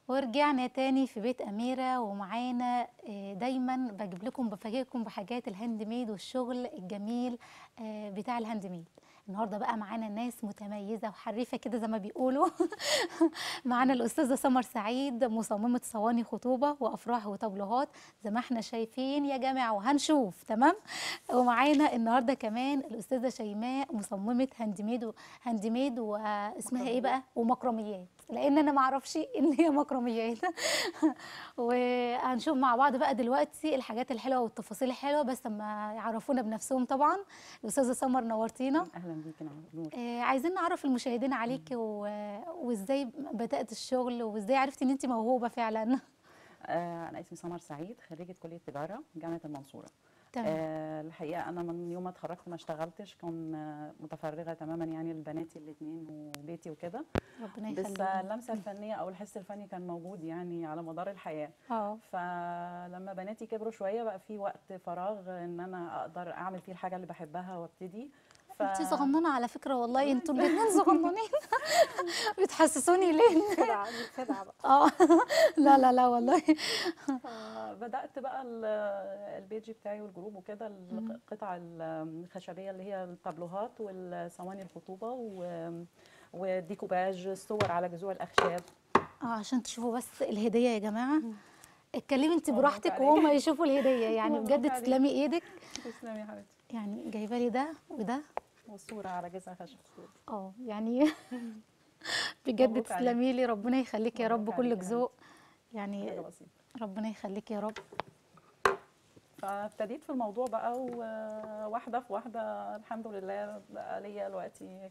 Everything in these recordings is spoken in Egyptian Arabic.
ورجعنا تاني في بيت أميرة ومعانا آه، دايما بجيب لكم بفاجئكم بحاجات الهاند ميد والشغل الجميل آه، بتاع الهاند ميد النهارده بقى معانا ناس متميزه وحريفه كده زي ما بيقولوا معانا الاستاذه سمر سعيد مصممه صواني خطوبه وافراح وطبلوهات زي ما احنا شايفين يا جماعه وهنشوف تمام ومعانا النهارده كمان الاستاذه شيماء مصممه هاند ميد و- هاند ميد واسمها ايه بقى ومكرميات لان انا ما اعرفش ان هي مكرميات وهنشوف مع بعض بقى دلوقتي الحاجات الحلوه والتفاصيل الحلوه بس لما يعرفونا بنفسهم طبعا الاستاذه سمر نورتينا اهلا بيكي نعم نور آه، عايزين نعرف المشاهدين عليكي و... وازاي بدات الشغل وازاي عرفتي ان انت موهوبه فعلا آه انا اسمي سمر سعيد خريجه كليه تجاره جامعه المنصوره تمام آه الحقيقه انا من يوم ما اتخرجت ما اشتغلتش كان آه، متفرغه تماما يعني لبناتي الاثنين وبيتي وكده ربنا بس يخليك اللمسه الفنيه او الحس الفني كان موجود يعني على مدار الحياه اه فلما بناتي كبروا شويه بقى في وقت فراغ ان انا اقدر اعمل فيه الحاجه اللي بحبها وابتدي ف... انت صغننه على فكره والله انتوا الاثنين صغننين بتحسسوني ليه خدعة خدعة بقى اه لا لا لا والله بدات بقى ال- البيج بتاعي والجروب وكده القطع الخشبيه اللي هي الطابلوهات والصواني الخطوبه و- والديكوباج الصور على جذوع الاخشاب اه عشان تشوفوا بس الهديه يا جماعه اتكلمي انت مبروك براحتك عليك. وهما يشوفوا الهديه يعني مبروك بجد عليك. تسلمي ايدك تسلمي يا حبيبتي يعني جايبه لي ده وده والصوره على جذع خشب اه يعني بجد مبروك عليك. تسلمي لي ربنا يخليك يا رب مبروك كلك عليك يا ذوق يعني حاجه بسيطه ربنا يخليك يا رب فابتديت في الموضوع بقى وواحده في واحده الحمد لله بقى ليا دلوقتي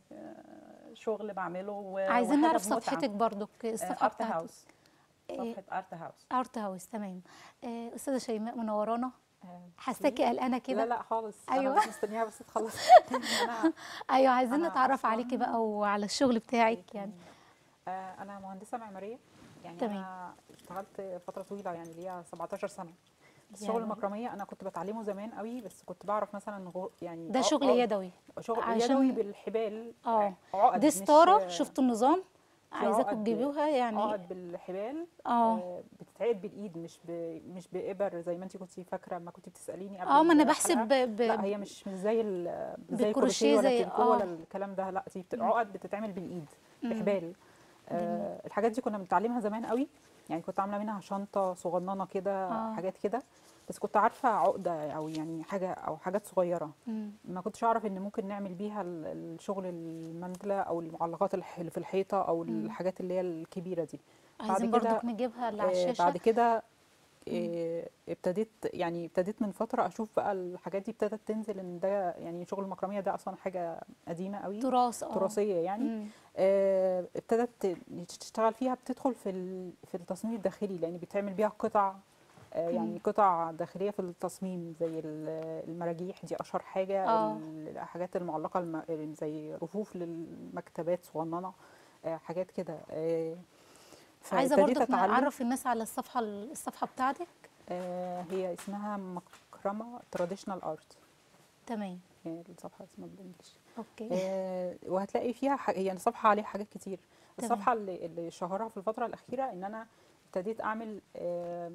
شغل بعمله و- عايزين وحاجة نعرف بمتعة. صفحتك برضك الصفحه ارت بتاعتك هاوس إيه، صفحه ارت هاوس ارت هاوس تمام آه، استاذه شيماء منورانا حاساكي قلقانه لا كده لا خالص أيوة. انا بس مستنياها بس تخلص انا ايوه عايزين أنا نتعرف أصلاً- عليكي بقى وعلى الشغل بتاعك يعني آه، انا مهندسه معماريه يعني تمام. انا اشتغلت فتره طويله يعني ليا 17 سنه بس يعني- شغل المكرميه انا كنت بتعلمه زمان قوي بس كنت بعرف مثلا غو يعني ده عق- شغل عق- يدوي شغل عشان- يدوي بالحبال اه عقد دي مش- ستاره شفتوا النظام في عايزاكم عقد- تجيبوها يعني عقد بالحبال اه آه، بتتعقد بالايد مش ب... مش بابر زي ما انت كنت فاكره لما كنت بتساليني قبل اه ما انا الحلقة. بحسب ب... ب... لا هي مش مش زي ال زي بالكروشيه الكروشيه ولا زي- التريكو آه. ولا الكلام ده لا دي بت- عقد بتتعمل بالايد بحبال آه الحاجات دي كنا بنتعلمها زمان قوي يعني كنت عامله منها شنطه صغننه كده آه. حاجات كده بس كنت عارفه عقده او يعني حاجه او حاجات صغيره مم. ما كنتش اعرف ان ممكن نعمل بيها ال- الشغل المندله او المعلقات الح- اللي في الحيطه او الحاجات اللي هي الكبيره دي عايزين بعد كده- برضك نجيبها اللي على آه، الشاشه بعد كده آه، ابتديت يعني ابتديت من فتره اشوف بقى الحاجات دي ابتدت تنزل ان ده يعني شغل المكرميه ده اصلا حاجه قديمه قوي تراث اه تراثيه يعني مم. آه، ابتدت تشتغل فيها بتدخل في ال- في التصميم الداخلي لان بيتعمل بيها قطع آه، يعني مم. قطع داخليه في التصميم زي ال- المراجيح دي اشهر حاجه آه. الحاجات المعلقه الم- زي رفوف للمكتبات صغننه آه، حاجات كده آه، عايزه فابتديت برضك أتعلم. نعرف الناس على الصفحه الصفحه بتاعتك آه، هي اسمها مكرمه تراديشنال ارت تمام هي الصفحه اسمها بالانجلش اوكي آه، وهتلاقي فيها ح... يعني الصفحه عليها حاجات كتير تمام. الصفحه اللي, اللي شهرها في الفتره الاخيره ان انا ابتديت اعمل آه،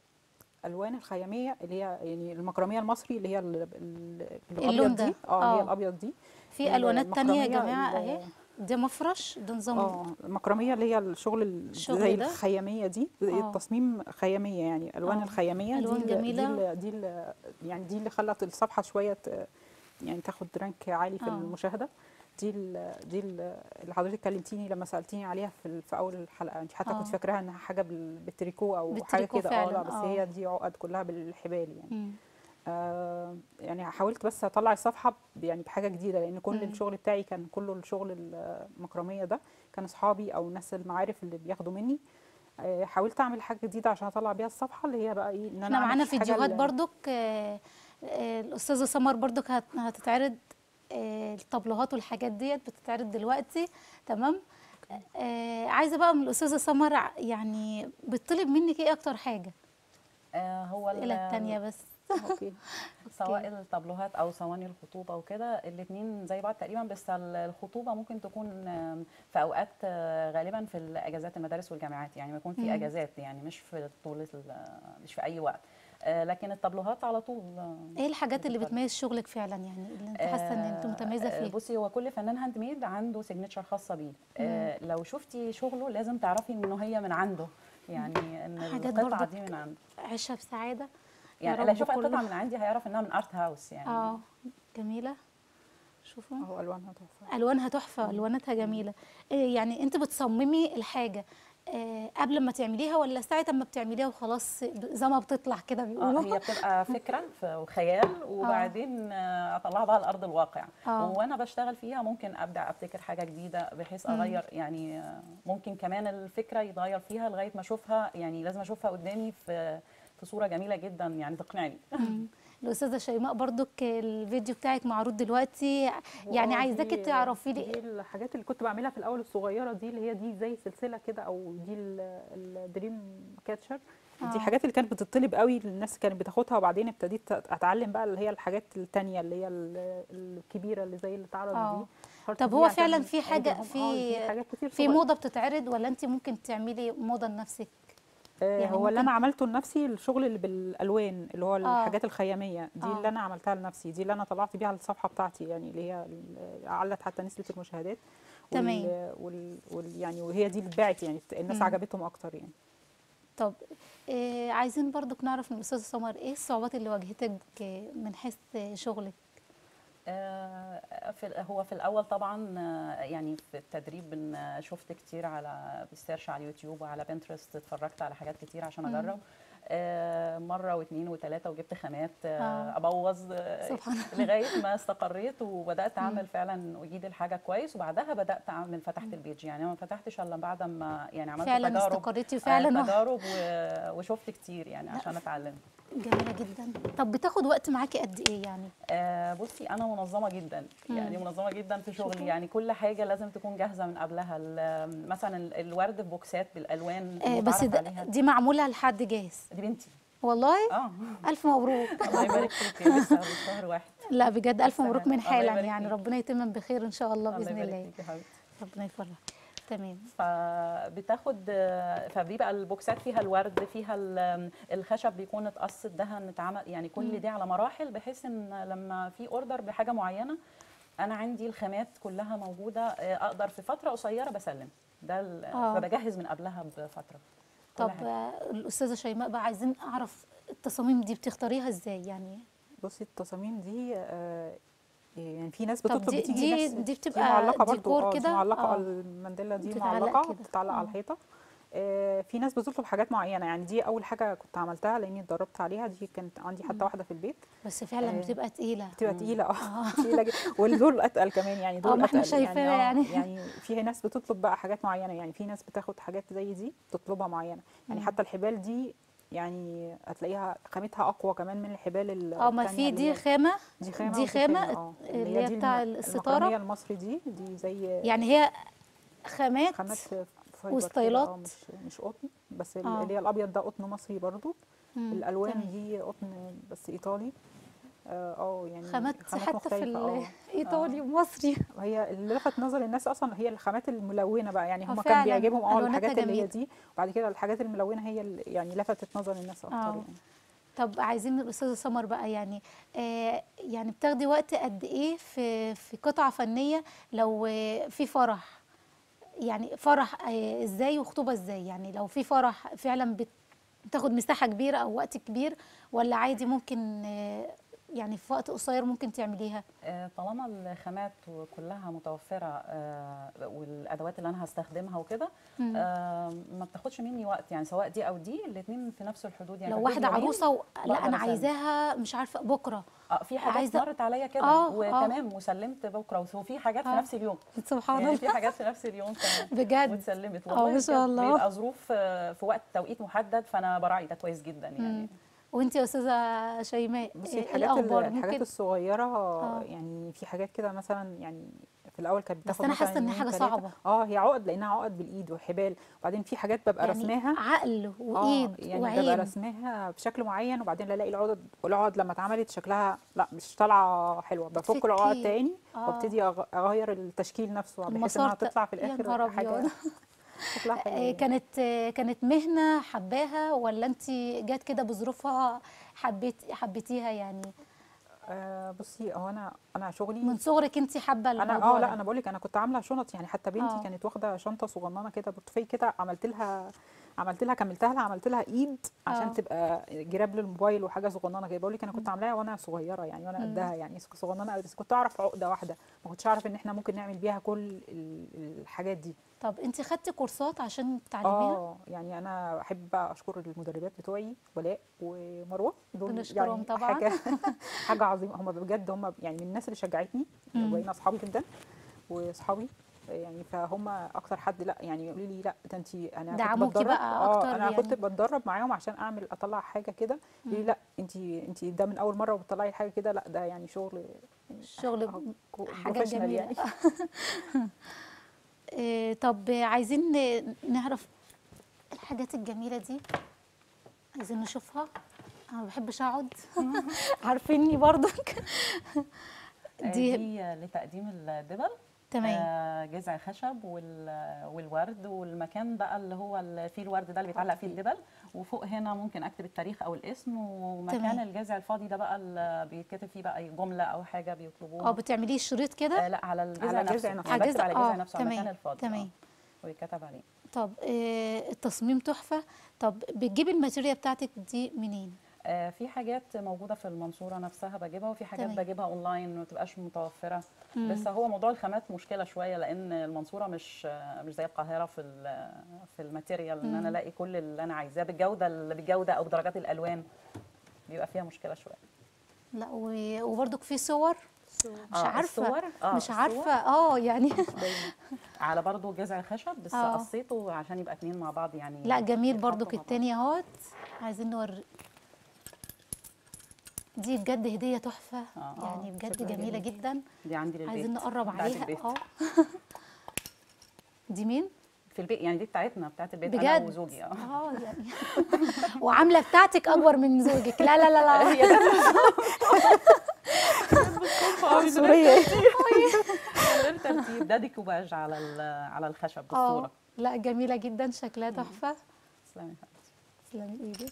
الوان الخياميه اللي هي يعني المكرميه المصري اللي هي ال- ال- اللون الابيض ده. دي اه هي آه. الابيض دي في الوانات تانية يا المكرمية جماعه ال- اهي ده مفرش ده نظام اه المكرميه اللي هي الشغل ال- الشغل زي ده؟ الخياميه دي زي آه. التصميم خياميه يعني الوان آه. الخياميه ألوان دي اللي- جميلة. دي اللي- دي اللي- يعني دي اللي خلت الصفحه شويه ت- يعني تاخد رانك عالي في آه. المشاهده دي ال دي ال اللي حضرتك كلمتيني لما سالتيني عليها في ال- في اول الحلقه انت حتى آه. كنت فاكراها انها حاجه بال- بالتريكو او حاجه بالتريكو كده اه فعلاً، لا بس آه. هي دي عقد كلها بالحبال يعني مم. آه يعني حاولت بس اطلع الصفحه ب- يعني بحاجه جديده لان كل مم. الشغل بتاعي كان كله الشغل المكرميه ده كان اصحابي او الناس المعارف اللي بياخدوا مني آه حاولت اعمل حاجه جديده عشان اطلع بيها الصفحه اللي هي بقى ايه ان انا احنا أعمل معانا حاجة فيديوهات ل- برضك آه، آه، الاستاذه سمر برضك هت- هتتعرض آه، الطبلوهات والحاجات ديت بتتعرض دلوقتي تمام آه، عايزه بقى من الاستاذه سمر ع- يعني بتطلب منك ايه اكتر حاجه آه هو ال- الى التانية بس اوكي سواء الطابلوهات او صواني الخطوبه وكده الاثنين زي بعض تقريبا بس ال- الخطوبه ممكن تكون آم، في اوقات آه، غالبا في الاجازات المدارس والجامعات يعني بيكون في مم. اجازات يعني مش في طول ال- مش في اي وقت آه، لكن الطابلوهات على طول آه، ايه الحاجات اللي بتتفرج. بتميز شغلك فعلا يعني اللي انت حاسه ان انت متميزه آه، فيها بصي هو كل فنان هاند ميد عنده سيجنتشر خاصه بيه آه، لو شفتي شغله لازم تعرفي انه هي من عنده يعني ان حاجات القطعه برضك دي من عنده عيشها بسعاده يا يعني رب اللي يشوف كله. القطعه من عندي هيعرف انها من ارت هاوس يعني اه جميله شوفوا اهو الوانها تحفه الوانها تحفه الواناتها جميله إيه يعني انت بتصممي الحاجه آه قبل ما تعمليها ولا ساعه ما بتعمليها وخلاص ب- زي ما بتطلع كده اه بيقولوا هي بتبقى فكره ف- وخيال وبعدين آه، اطلعها بقى على ارض الواقع آه. وانا بشتغل فيها ممكن ابدا ابتكر حاجه جديده بحيث مم. اغير يعني آه، ممكن كمان الفكره يتغير فيها لغايه ما اشوفها يعني لازم اشوفها قدامي في في صوره جميله جدا يعني تقنعني مم. الاستاذه شيماء برضك الفيديو بتاعك معروض دلوقتي يعني وآه عايزاكي دي- تعرفي دي لي الحاجات اللي كنت بعملها في الاول الصغيره دي اللي هي دي زي سلسله كده او دي الدريم كاتشر آه. دي الحاجات اللي كانت بتطلب قوي الناس كانت بتاخدها وبعدين ابتديت اتعلم بقى اللي هي الحاجات التانية اللي هي ال- الكبيره اللي زي اللي اتعرض آه. دي قلت طب دي هو عشان فعلا في عايزة حاجه هم- آه، في في حاجات كتير في صغيرة. موضه بتتعرض ولا انت ممكن تعملي موضه لنفسك آه، يعني هو اللي ممكن- انا عملته لنفسي الشغل اللي بالالوان اللي هو آه. الحاجات الخياميه دي آه. اللي انا عملتها لنفسي دي اللي انا طلعت بيها على الصفحه بتاعتي يعني اللي هي ال- علت حتى نسبه المشاهدات وال- تمام. وال... وال... يعني وهي دي اللي اتباعت يعني الناس مم. عجبتهم اكتر يعني طب إيه عايزين برضك نعرف من الاستاذه سمر ايه الصعوبات اللي واجهتك آه، من حيث شغلك آه، في هو في الاول طبعا آه، يعني في التدريب إن، آه، شفت كتير على بالسيرش على اليوتيوب وعلى بنترست اتفرجت على حاجات كتير عشان مم. اجرب آه، مره واثنين وثلاثه وجبت خامات آه، آه. ابوظ آه، سبحان الله لغايه ما استقريت وبدات مم. اعمل فعلا اجيد الحاجه كويس وبعدها بدات اعمل فتحت البيج يعني أنا ما فتحتش الا بعد ما يعني عملت فعلا تجارب استقريتي آه، فعلا تجارب و- وشفت كتير يعني عشان اتعلم جميله جدا طب بتاخد وقت معاكي قد ايه يعني آه بصي انا منظمه جدا يعني مم. منظمه جدا في شوفوا. شغلي يعني كل حاجه لازم تكون جاهزه من قبلها ال- مثلا ال- الورد في بوكسات بالالوان آه بس المتعارف ده عليها. دي معموله لحد جاهز دي بنتي والله اه الف مبروك الله يبارك فيك لسه من شهر واحد لا بجد الف لسه مبروك يعني. من الله حالا يبارك يعني فيك. ربنا يتمم بخير ان شاء الله الله باذن يبارك الله فيك يا حبيبتي ربنا يفرح تمام فبتاخد فبيبقى البوكسات فيها الورد فيها ال- الخشب بيكون اتقص دهن اتعمل يعني مم. كل دي على مراحل بحيث ان لما في اوردر بحاجه معينه انا عندي الخامات كلها موجوده آه، اقدر في فتره قصيره بسلم ده ال- آه. فبجهز من قبلها بفتره كل طب حاجة. آه، الاستاذه شيماء بقى عايزين اعرف التصاميم دي بتختاريها ازاي يعني بصي التصاميم دي آه، يعني في ناس طب بتطلب دي- بتيجي دي- ناس دي دي بتبقى معلقه برضو ديكور اه دي كده؟ معلقه آه. المانديلا دي بتتعلق معلقه كده. بتتعلق آه. على الحيطه آه، في ناس بتطلب حاجات معينه يعني دي اول حاجه كنت عملتها لاني اتدربت عليها دي كانت عندي مم. حتى واحده في البيت بس فعلا آه، بتبقى تقيله بتبقى مم. تقيله اه آه. تقيله جدا ودول اتقل كمان يعني دول ما احنا أتقل شايفاها آه، يعني. يعني في ناس بتطلب بقى حاجات معينه يعني في ناس بتاخد حاجات زي دي تطلبها معينه يعني مم. حتى الحبال دي يعني هتلاقيها خامتها اقوى كمان من الحبال ال- اه ما التانية في اللي دي هي- خامه دي خامه دي ودي خامة اه اللي هي دي بتاع الم- الستارة. المكرمية المصري دي دي زي يعني هي خامات خامات فايبر كده، وستايلات. اه مش مش قطن بس ال- آه. اللي هي الابيض ده قطن مصري برضو مم، الالوان تمام. دي قطن بس ايطالي اه آه، يعني خامات حتى في مختلفة، آه. الايطالي ومصري هي اللي لفت نظر الناس اصلا هي الخامات الملونه بقى يعني آه، هم فعلاً، كان بيعجبهم اه ألواناتها الحاجات اللي هي جميلة. دي وبعد كده الحاجات الملونه هي اللي يعني لفتت نظر الناس اكتر آه. يعني طب عايزين من الاستاذه سمر بقى يعني آه يعني بتاخدي وقت قد ايه في في قطعه فنيه لو آه، في فرح يعني فرح آه ازاي وخطوبه ازاي يعني لو في فرح فعلا بت- بتاخد مساحه كبيره او وقت كبير ولا عادي ممكن آه يعني في وقت قصير ممكن تعمليها آه، طالما الخامات كلها متوفره آه، والادوات اللي انا هستخدمها وكده مم. آه، ما بتاخدش مني وقت يعني سواء دي او دي الاثنين في نفس الحدود يعني لو في حدود واحده يومين. عروسه و... لا بقدر انا أسلم. عايزاها مش عارفه بكره اه في حاجات عايزة- مرت عليا كده آه، آه. وتمام وسلمت بكره وفي حاجات في آه. نفس اليوم سبحان يعني في الله حاجات في نفس اليوم كمان بجد واتسلمت آه، ما شاء بجد الله. بيبقى ظروف آه، في وقت توقيت محدد فانا براعي ده كويس جدا يعني مم. وانت يا استاذه شيماء بصي إيه الحاجات ال- الاخبار الحاجات ممكن الصغيره آه. يعني في حاجات كده مثلا يعني في في الاول كانت بس بتاخد انا مثلاً حاسه ان يومين حاجه تلاتة. صعبه اه هي عقد لانها عقد بالايد وحبال وبعدين في حاجات ببقى يعني رسماها عقل وايد اه يعني ببقى وعين رسماها بشكل معين وبعدين الاقي العقد العقد لما اتعملت شكلها لا مش طالعه حلوه بفك العقد بتفكي. تاني آه. وابتدي أغ- اغير التشكيل نفسه بحيث المسار انها ت- تطلع في يا الاخر نهار حاجه أبيض. شكلها حلو آه، يعني. كانت آه، كانت مهنه حباها ولا انت جات كده بظروفها حبيت حبيتيها يعني آه بصي هو انا انا شغلي من صغرك انت حابه انا الموضوع اه لا ده؟ انا بقول لك انا كنت عامله شنط يعني حتى بنتي آه. كانت واخده شنطه صغننه كده بورتفيه كده عملت لها عملت لها كملتها لها عملت لها ايد عشان آه. تبقى جراب للموبايل وحاجه صغننه كده بقول لك انا كنت عاملاها وانا صغيره يعني وانا مم. قدها يعني صغننه قوي بس كنت اعرف عقده واحده ما كنتش اعرف ان احنا ممكن نعمل بيها كل ال- الحاجات دي طب انت خدتي كورسات عشان تعلميها اه يعني انا احب بقى اشكر المدربات بتوعي ولاء ومروه دول بنشكرهم يعني طبعاً. حاجه حاجه عظيمه هم بجد هم يعني من الناس اللي شجعتني مم. وبقينا اصحاب جدا واصحابي يعني فهم اكتر حد لا يعني يقولوا لي لا ده انت انا كنت دعموكي بتدرب بقى اه أكتر انا كنت يعني. بتدرب معاهم عشان اعمل اطلع حاجه كده يقولوا لي لا انت انت ده من اول مره وبتطلعي حاجه كده لا ده يعني شغل الشغل أهو كو- حاجات professional جميله يعني آه، طب عايزين نعرف الحاجات الجميله دي عايزين نشوفها انا ما بحبش اقعد عارفيني برضك دي, دي دي لتقديم الدبل تمام آه، جذع خشب وال- والورد والمكان بقى اللي هو اللي فيه الورد ده اللي بيتعلق فيه الدبل وفوق هنا ممكن اكتب التاريخ او الاسم ومكان تمام. الجذع الفاضي ده بقى اللي بيتكتب فيه بقى أي جمله او حاجه اه بيطلبوها بتعمليه شريط كده آه لا على الجذع على نفسه الجذع نفسه. أنا على بكتب على الجذع- الجذع آه، نفسه على المكان تمام، الفاضي تمام. آه، ويتكتب عليه طب آه، التصميم تحفه طب بتجيبي الماتيريال بتاعتك دي منين آه، في حاجات موجوده في المنصوره نفسها بجيبها وفي حاجات تمام. بجيبها اونلاين ما تبقاش متوفره مم. بس هو موضوع الخامات مشكله شويه لان المنصوره مش آه، مش زي القاهره في ال- في الماتيريال ان مم. انا الاقي كل اللي انا عايزاه بالجوده اللي بالجوده او بدرجات الالوان بيبقى فيها مشكله شويه لا و- وبرضك في صور مش آه، عارفه الصور آه، مش الصور عارفه اه يعني على برضو جذع خشب بس آه. قصيته عشان يبقى اتنين مع بعض يعني لا جميل يتحطوا برضك مع بعض. التاني اهوت عايزين نوري دي بجد هديه تحفه آه. يعني بجد شكلها جميله جميل. جدا دي عندي للبيت عايزين نقرب بتاعت عليها البيت. اه دي مين في البيت يعني دي بتاعتنا بتاعت البيت بجد انا وزوجي اه اه يعني وعامله بتاعتك اكبر من زوجك لا لا لا لا هي ده عنصريه من غير ترتيب ده ديكوباج على ال- على الخشب اه بالصوره لا جميله جدا شكلها تحفه تسلمي يا حبيبتي. تسلمي ايدك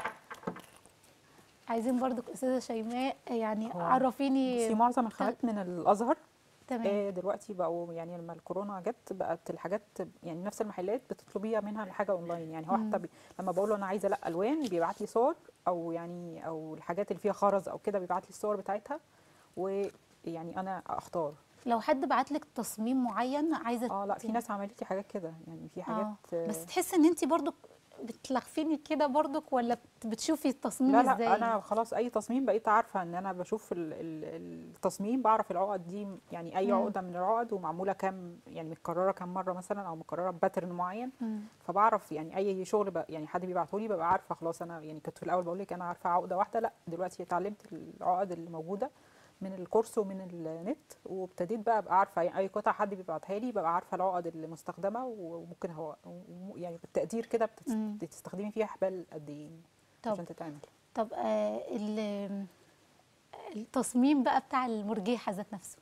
عايزين برضو استاذه شيماء يعني هو عرفيني في معظم الخامات من الازهر تمام آه، دلوقتي بقوا يعني لما الكورونا جت بقت الحاجات يعني نفس المحلات بتطلبيها منها الحاجه اونلاين يعني هو مم. حتى بي لما بقول له انا عايزه لا الوان بيبعت لي صور او يعني او الحاجات اللي فيها خرز او كده بيبعت لي الصور بتاعتها ويعني انا اختار لو حد بعت لك تصميم معين عايزه اه لا في ت- ناس عملت لي حاجات كده يعني في حاجات آه. بس تحسي ان انت برضو بتلخفيني كده برضك ولا بت- بتشوفي التصميم لا ازاي لا انا خلاص اي تصميم بقيت عارفه ان انا بشوف ال- ال- التصميم بعرف العقد دي يعني اي مم. عقده من العقد ومعموله كام يعني متكرره كام مره مثلا او مكرره باترن معين مم. فبعرف يعني اي شغل بقى يعني حد بيبعته لي ببقى عارفه خلاص انا يعني كنت في الاول بقول لك انا عارفه عقده واحده لا دلوقتي اتعلمت العقد اللي موجوده من الكورس ومن النت وابتديت بقى ابقى عارفه يعني اي قطعه حد بيبعتها لي ببقى عارفه العقد اللي مستخدمه وممكن هو يعني بالتقدير كده بتست- مم. بتستخدمي فيها حبال قد ايه طب عشان تتعمل طب آه ال- التصميم بقى بتاع المرجيحه ذات نفسه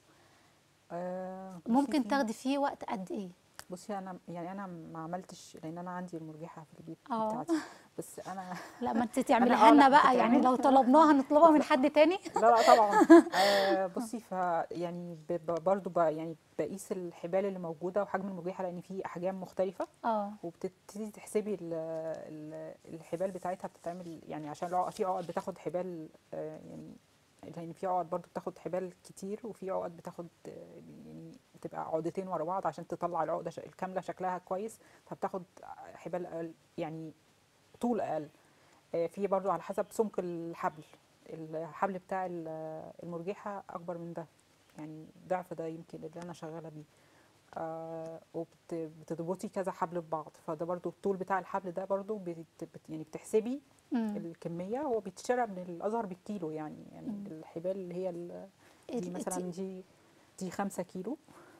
آه بصي ممكن في- تاخدي فيه وقت قد ايه بصي انا يعني انا ما عملتش لان انا عندي المرجحه في البيت آه. بتاعتي بس انا لا ما انت آه، تعمليها لا، لنا بقى بتتعمل. يعني لو طلبناها نطلبها من حد تاني لا لا طبعا آه بصي ف يعني ب- ب- برضو ب يعني بقيس الحبال اللي موجوده وحجم المرجحه لان في احجام مختلفه اه وبتبتدي تحسبي ال ال الحبال بتاعتها بتتعمل يعني عشان العقد في عقد بتاخد حبال آه يعني لان في عقد برضو بتاخد حبال كتير وفي عقد بتاخد آه، يعني بتبقى عقدتين ورا بعض عشان تطلع العقده ش- الكامله شكلها كويس فبتاخد حبال اقل يعني طول اقل آه، في برضو على حسب سمك الحبل الحبل بتاع ال- المرجحه اكبر من ده يعني ضعف ده يمكن اللي انا شغاله بيه آه وبتربطي كذا حبل ببعض فده برضو الطول بتاع الحبل ده برضو بت بت- يعني بتحسبي مم. الكميه هو بيتشرى من الازهر بالكيلو يعني يعني مم. الحبال اللي هي ال- دي ال- مثلا دي- دي دي 5 كيلو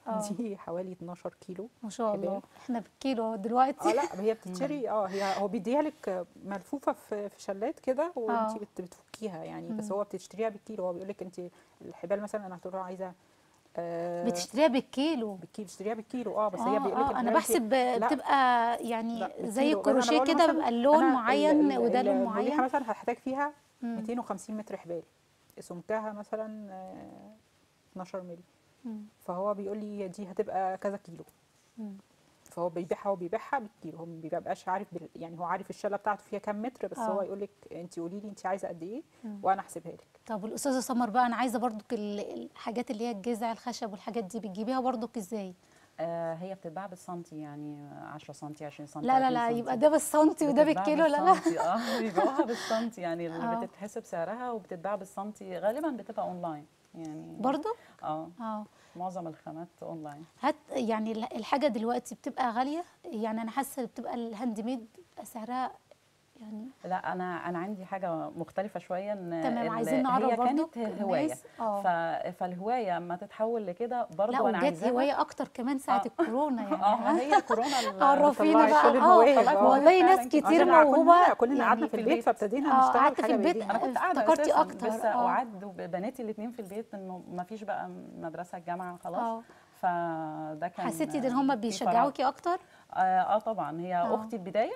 آه. دي حوالي 12 كيلو ما شاء الله حبال. احنا بالكيلو دلوقتي اه لا هي بتتشري اه هي هو بيديها لك ملفوفه في في شلات كده آه. وانت بت- بتفكيها يعني بس مم. هو بتشتريها بالكيلو هو بيقول لك انت الحبال مثلا انا هتقول له عايزه آه بتشتريها بالكيلو بالكيلو بتشتريها بالكيلو اه بس آه هي بيقول لك آه انا بحسب بتبقى يعني لا، زي بالكيلو. أنا الكروشيه بقول كده مثلاً بيبقى اللون أنا معين ال- وده ال- لون المريحه معين مثلا هحتاج فيها مم. 250 متر حبال سمكها مثلا آه، 12 مللي مم. فهو بيقول لي دي هتبقى كذا كيلو مم. فهو بيبيعها وبيبيعها بالكيلو هو ما بيبقاش عارف بال... يعني هو عارف الشله بتاعته فيها كام متر بس آه. هو يقول لك انت قولي لي انت عايزه قد ايه مم. وانا احسبها لك طب الاستاذه سمر بقى انا عايزه برضك ال- الحاجات اللي هي الجذع الخشب والحاجات دي بتجيبيها برضك ازاي آه هي بتتباع بالسنتي يعني 10 سنتي 20 سنتي لا لا 30 لا سنتي. يبقى ده بالسنتي وده بتتباع بالكيلو لا لا بالسنتي، اه بيبيعوها بالسنتي يعني آه. اللي بتتحسب سعرها وبتتباع بالسنتي غالبا بتبقى اونلاين يعني برضو اه اه معظم الخامات اونلاين هات يعني ال- الحاجه دلوقتي بتبقى غاليه يعني انا حاسه بتبقى الهاند ميد بيبقى سعرها يعني لا انا انا عندي حاجه مختلفه شويه ان تمام ال- عايزين نعرف هي برضو كانت هوايه الناس اه ف- فالهوايه اما تتحول لكده لا برضو انا وجت عايزاها هوايه اكتر كمان ساعه آه. الكورونا يعني اه ما هي كورونا اللي عرفينا طلعت بقى كل اه المواهب، طلعت آه. والله مواهب ناس فعلاً. كتير عشان كلنا- موهوبه كلنا قعدنا يعني في في البيت البيت. فابتدينا اه نشتغل قعدت في حاجه البيت بايدينا انا كنت قاعده افتكرتي أساساً، أكتر، بس آه. وعد بناتي الاثنين في البيت انه ما فيش بقى مدرسه الجامعه خلاص اه فده كان حسيتي ان هم في فراغ. بيشجعوكي اكتر اه آه طبعا هي آه. اختي البدايه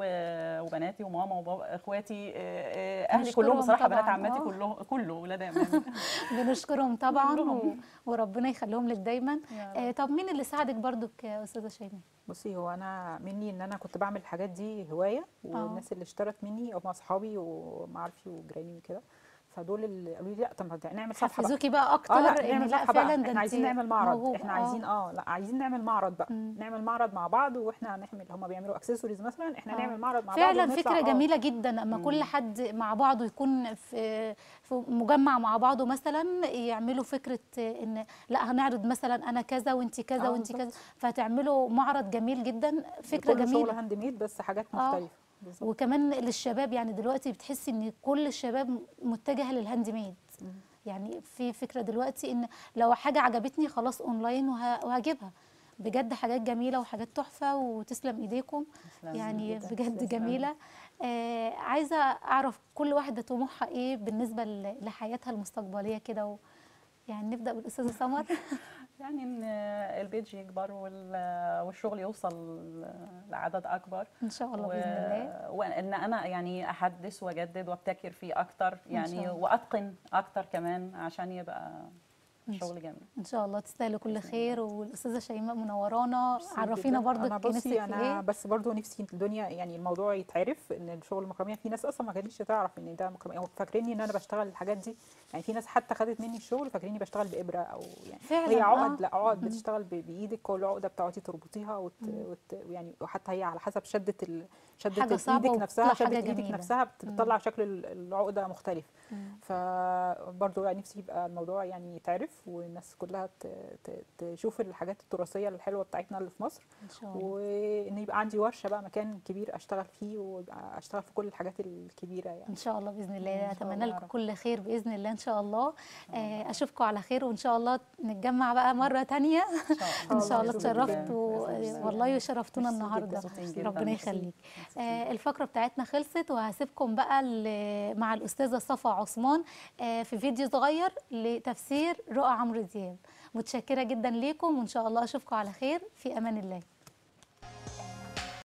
و- وبناتي وماما وبابا اخواتي آه، آه، اهلي نشكرهم كلهم بصراحه طبعاً، بنات عماتي آه. كله كله ولاد عمامي بنشكرهم طبعا و... كلهم. وربنا يخليهم لك دايما يا رب. آه طب مين اللي ساعدك برضك يا استاذه شيماء بصي هو انا مني ان انا كنت بعمل الحاجات دي هوايه والناس اللي اشترت مني هم اصحابي ومعارفي وجيراني وكده فدول اللي قالوا لي لا طب ما نعمل صفحه بقى حفزوكي بقى اكتر اه لا إن نعمل لا صفحه فعلا بقى ده احنا عايزين انتي نعمل معرض موهوبة، احنا آه. عايزين اه لا عايزين نعمل معرض بقى مم. نعمل معرض مع بعض واحنا هنعمل هم بيعملوا اكسسوارز مثلا احنا آه. نعمل معرض مع بعض فعلا ونطلع، فكره آه. جميله جدا اما كل حد مع بعضه يكون في في مجمع مع بعضه مثلا يعملوا فكره ان لا هنعرض مثلا انا كذا وانت كذا آه، وانت كذا بالظبط. فتعملوا معرض جميل جدا فكره كله شغل جميله هاند ميد بس حاجات آه. مختلفه بالظبط وكمان للشباب يعني دلوقتي بتحسي ان كل الشباب متجهه للهاند ميد مم. يعني في فكره دلوقتي ان لو حاجه عجبتني خلاص اونلاين وه- وهجيبها بجد حاجات جميله وحاجات تحفه وتسلم ايديكم تسلمي يعني جداً. بجد تسلمي. جميله آه عايزه اعرف كل واحده طموحها ايه بالنسبه ل- لحياتها المستقبليه كده و... يعني نبدا بالاستاذه سمر يعني ان البيج يكبر وال- والشغل يوصل لعدد اكبر ان شاء الله و- باذن الله وان انا يعني احدث واجدد وابتكر فيه اكتر شاء يعني الله. واتقن اكتر كمان عشان يبقى إن شاء شغل جميل ان شاء الله تستاهلوا كل خير والاستاذه شيماء منورانا ميرسي عرفينا جداً. برضك انا نفسك بصي في انا ايه بس برضو نفسي الدنيا يعني الموضوع يتعرف ان الشغل المكرميه في ناس اصلا ما كانتش تعرف ان ده مكرميه أو فاكريني ان انا بشتغل الحاجات دي يعني في ناس حتى خدت مني الشغل فاكريني بشتغل بابره او يعني فعلا هي عقد آه. لا عقد مم. بتشتغل ب- بايدك كل عقده بتقعدي تربطيها وت... وت... يعني وحتى هي على حسب شده ال... شده حاجة صعبة ايدك نفسها وبتطلع شده حاجة ايدك جميلة. نفسها بت- مم. بتطلع شكل ال- العقده مختلف مم. فبرضه يعني نفسي يبقى الموضوع يعني يتعرف والناس كلها ت... ت... تشوف الحاجات التراثيه الحلوه بتاعتنا اللي في مصر ان شاء الله وان يبقى عندي ورشه بقى مكان كبير اشتغل فيه وابقى اشتغل في كل الحاجات الكبيره يعني ان شاء الله باذن الله إن شاء اتمنى الله يا لكم رب. كل خير باذن الله ان شاء الله آه، اشوفكم على خير وان شاء الله نتجمع بقى مره تانية ان ان شاء الله بإذن الله. اتشرفتوا بإذن الله. والله شرفتونا ميرسي جداً. النهارده مبسوطين جداً. ربنا ميرسي. يخليك آه، الفقره بتاعتنا خلصت وهسيبكم بقى ل- مع الاستاذه صفا عثمان آه، في فيديو صغير لتفسير رؤى عمرو دياب متشكره جدا ليكم وان شاء الله اشوفكم على خير في امان الله